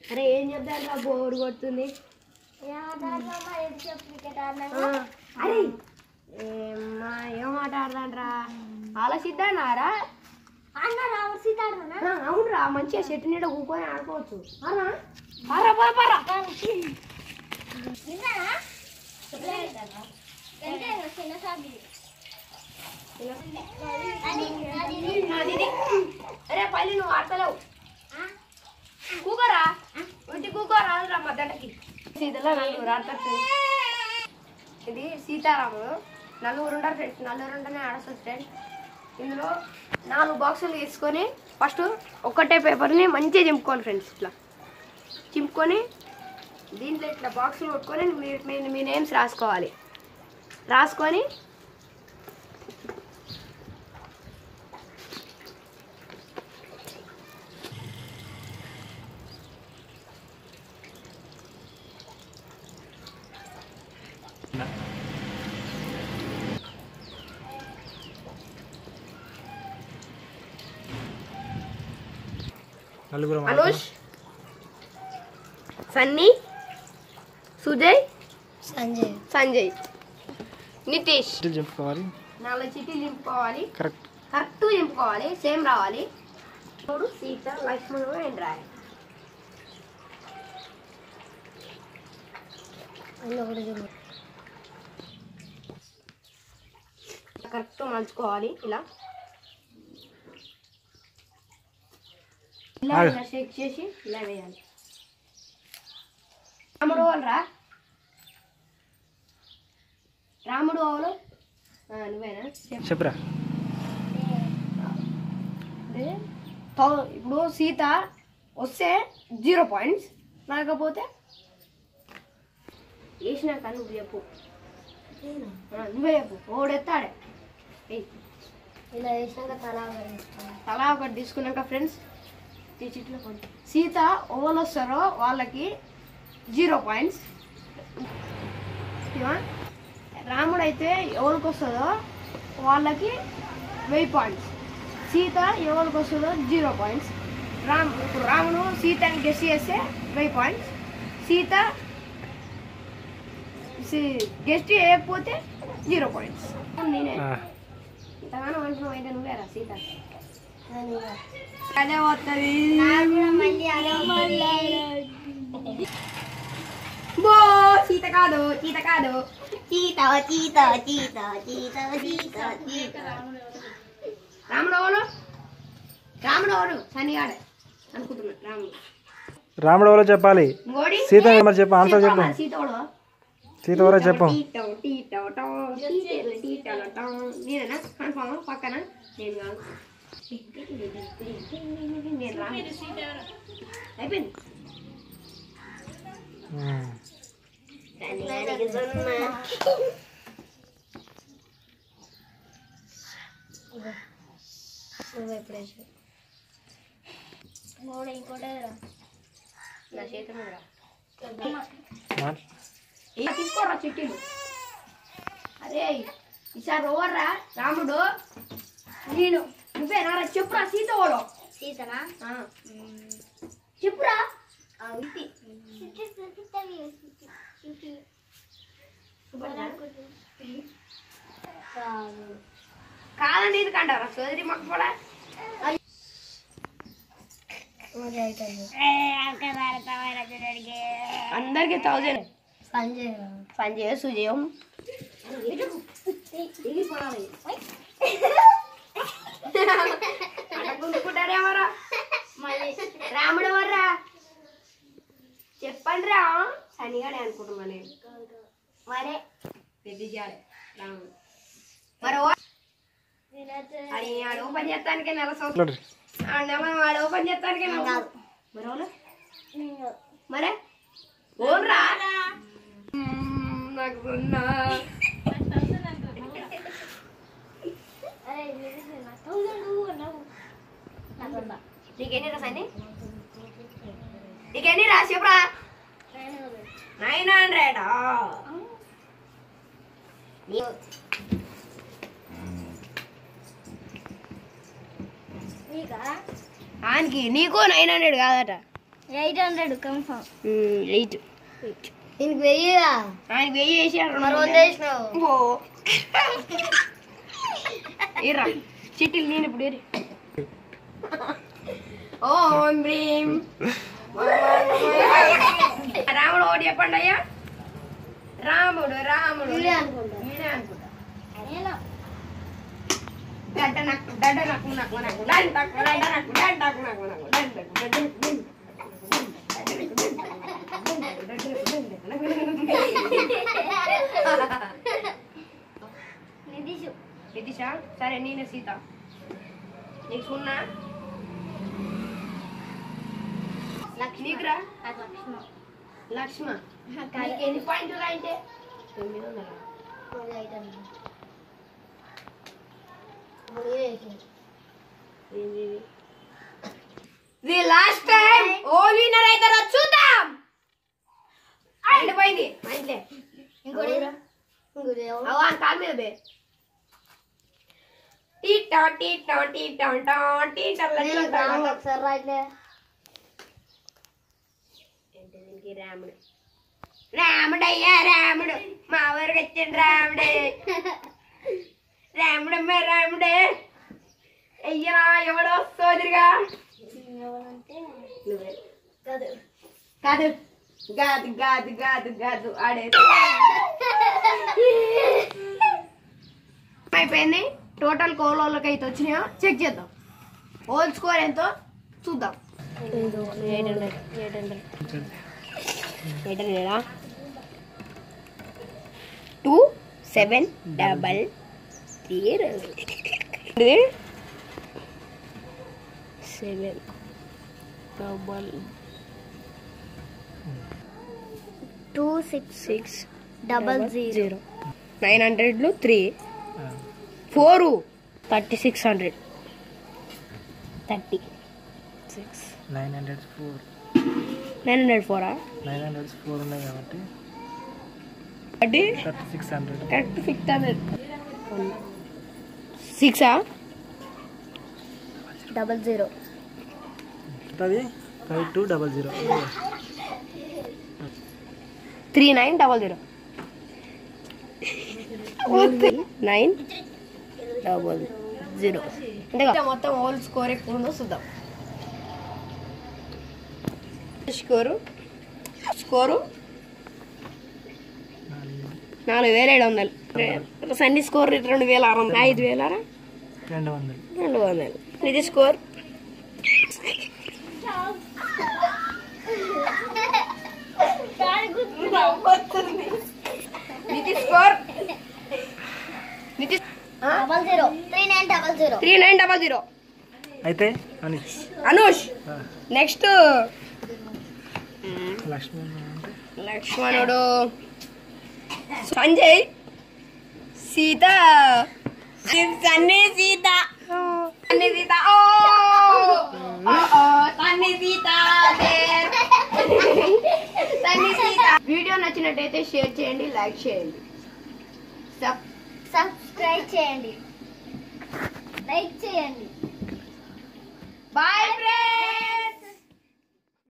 అరే ఏం చెప్తాను బోర్ కొడుతుంది ఆ, అరే ఏమ్మా, ఏం ఆట ఆడదాంట్రా ఆలోచిద్దానారా అవునురా మంచిగా చెట్టు నీడ కూకొని ఆడుకోవచ్చు ఆరా? ఆరా, పరా, పరా. నాది ఇది. అరే పల్లి నువ్వు ఆడతలేవు కూకోరా ఇంటి కూకోరా రా మద్దటికి సీతలో నలుగురు ఆడతారు ఇది సీతారాముడు నలుగురు ఉంటారు ఫ్రెండ్స్ నలుగురు ఉంటేనే ఆడొస్తుంది ఫ్రెండ్స్ ఇందులో నాలుగు బాక్సులు తీసుకొని ఫస్ట్ ఒక్కటే పేపర్ని మంచిగా చింపుకోవాలి ఫ్రెండ్స్ ఇట్లా చింపుకొని దీంట్లో ఇట్లా బాక్సులు కొట్టుకొని మీ మీ- మీ నేమ్స్ రాసుకోవాలి రాసుకొని నలుగురు అనుష్ సన్నీ సుజయ్ సంజయ్ సంజయ్ నితీష్ చిట్లు చెప్పుకోవాలి నాలుగు చిట్టీలు నింపుకోవాలి కరెక్ట్ కరెక్ట్ నింపుకోవాలి సేమ్ రావాలి మూడు సీత లక్ష్మణుడు అండ్ రాయ్ అందులో ఒకటి చూడు కరెక్ట్ మలుచుకోవాలి ఇలా ఇలా ఆగు. ఇలా షేక్ చేసి ఇలా వేయాలి రాముడు వాళ్ళరా రాముడు వాళ్ళు నువ్వేనా చెప్పు. చెప్పురా అంటే థౌ- ఇప్పుడు సీత వస్తే జీరో పాయింట్స్ రాకపోతే వేసినాక నువ్వు చెప్పు ఆ, నువ్వే చెప్పు ఓడెత్తాడే ఏయ్ ఇలా వేసినాక తలా ఒకటి తీసుకోవాలి. తలా ఒకటి తీసుకున్నాక ఫ్రెండ్స్ ఈ చిట్లో కొంచెం సీత ఎవరు వస్తారో వాళ్ళకి జీరో పాయింట్స్ ఓకేవా? రాముడు అయితే ఎవరికి వస్తుందో వాళ్ళకి వెయ్యి పాయింట్స్ సీత ఎవరికి వస్తుందో జీరో పాయింట్స్ రామ్ ఇప్పుడు రాముడు సీతని గెస్ చేస్తే వెయ్యి పాయింట్స్ సీత గెస్ట్ చేయకపోతే జీరో పాయింట్స్ నేనే ఆ, ఇంతగానో అంటున్నావు అయితే నువ్వేరా సీత నేను ఇక అదే వస్తుంది నాకు కూడా మళ్ళీ అదే మళ్ళీ బో సీత కాదు సీత కాదు చీత చీత చీత చీత చీత చీత రాముడు ఎవరు రాముడు ఎవరు శనిగాడే అనుకుంటున్నా రాముడు రాముడు ఎవరో చెప్పాలి ఇంకోటి సీత మరి చెప్పు ఆన్సర్ చెప్పు చెప్పాలా సీత ఎవడు సీత ఎవరో చెప్పు టీటో టీటో టో టీటో టీటో టో నేనేనా కన్ఫామ్ పక్కన నేను కాదు నేను రా అయిపోయింది ఉమ్. శనిగాడికి సున్నా. నువ్వు ఎప్పుడు వేసావు మూడు ఇంకోటే నా చేతి మీద రా. మాట్- ఏ తీసుకోరా చిట్టీలు అరే ఈసారి ఓవర్రా రాముడు నేను నువ్వేనా రా చెప్పురా సీత ఓలో సీతనా చెప్పురా ఇది కాదండి ఇది కంటారా సోదరి మాకు కూడా మరి అవుతుంది అందరికి థౌజండ్ సంజయ్ సంజయ్ సుజయం అనుకుంటారేమరా మళ్ళీ రాముడు ఎవర్రా చెప్పండి రా శనిగాడే అనుకుంటున్నా నేను మరే పెద్దజాడే రాముడు మరి ఓ- అని ఆడు ఓపెన్ చేస్తానికే నెల సంవత్సరం ఇట్లా ఆడేమో వాడు ఓపెన్ చేస్తానికే నెల సంవత్సరం. మరి ఓలు? మరే ఓన్రా మ్మ్, నాకు సున్నా నీకెన్ని రా సన్ని నీకెన్ని రా చెప్పురా నైన్ హండ్రెడ్ ఆయనకి నీకు నైన్ హండ్రెడ్ కాదట ఎయిట్ హండ్రెడ్ కన్ఫర్మ్ ఎయిట్ దీనికి వెయ్యిగా ఆయన వెయ్యి వేసి మరి వంద వేసినావు ఓ ఇర్రా చిట్టిల్ నేను ఇప్పుడు ఏరి ఓం భీం రాముడు ఒకటి చెప్పండి అయ్యా రాముడు రాముడు వీడే అనుకుంటా. వీడే అనుకుంటా డడ్డ నాకు డడ్డ నాకు నాకు నాకు డండ నాకు డండ నాకు డండ నాకు నాకు నాకు డండ నాకు డండ నాకు డండ నిధిషు నితీష సరే నేనే సీత నీకు సున్నా నీకురా లక్ష్మ లక్ష్మ నీకు ఎన్ని పాయింట్లు రాయంటే తొమ్మిది వందల ఎయిట్ హండ్రెడ్ మూడు వేసింది ది లాస్ట్ టైం ఓ విన్నర్ అవుతారో చూద్దాం ఎండిపోయింది మా ఇంట్లో ఇంకోటి ఇంకోటి ఎవరు? అవ్వ అని కాలు మీద బే టీటా టీటా టీటా టా టీటా నేను రాంగ్ ఒకసారి రాయట్లే అంటే దీనికి రాముడు రాముడయ్యా రాముడు మా ఊరికి వచ్చిండు రాముడే రాముడమ్మ రాముడే అయ్యా ఎవడో సోదరిగా ఎవరంటే నువ్వే కాదు కాదు గాదు గాదు గాదు గాదు ఆడే అయిపోయింది టోటల్ కోలోళ్ళకి అయితే వచ్చినాయో చెక్ చేద్దాం హోల్ స్కోర్ ఎంతో చూద్దాం eight hundred eight hundred eight హండ్రెడా two seven double zero seven double two six six double zero zero nine హండ్రెడ్లు three four thirty six hundred thirty six nine hundred four nine hundred ఫోరా nine hundred four ఉన్నాయి కాబట్టి thirty thirty six hundred correct six hundred సిక్సా double zero అది five two double zero three nine double zero nine double zero అంటే మొత్తం whole score ఎక్కువ ఉందో చూద్దాం స్కోరు స్కోరు నాలుగు వేల ఏడు వందలు సన్ని స్కోర్ రెండు వేల ఆరు వందలు ఐదు వేల రెండు వందలు రెండు వందలు ఇది స్కోర్ నితి స్కోర్ నితి double zero three nine double zero three nine double zero అయితే అని అనుష్ నెక్స్ట్ లక్ష్మీ అంటే లక్ష్మణుడు సంజయ్ సీత సన్ని సీత సన్ని సీత ఓ ఓ, ఓ, సన్ని సీత దేర్. సన్ని సీత వీడియో నచ్చినట్టయితే షేర్ చేయండి లైక్ చేయండి సబ్ సబ్స్క్రైబ్ చేయండి లైక్ చేయండి బాయ్ ఫ్రెండ్స్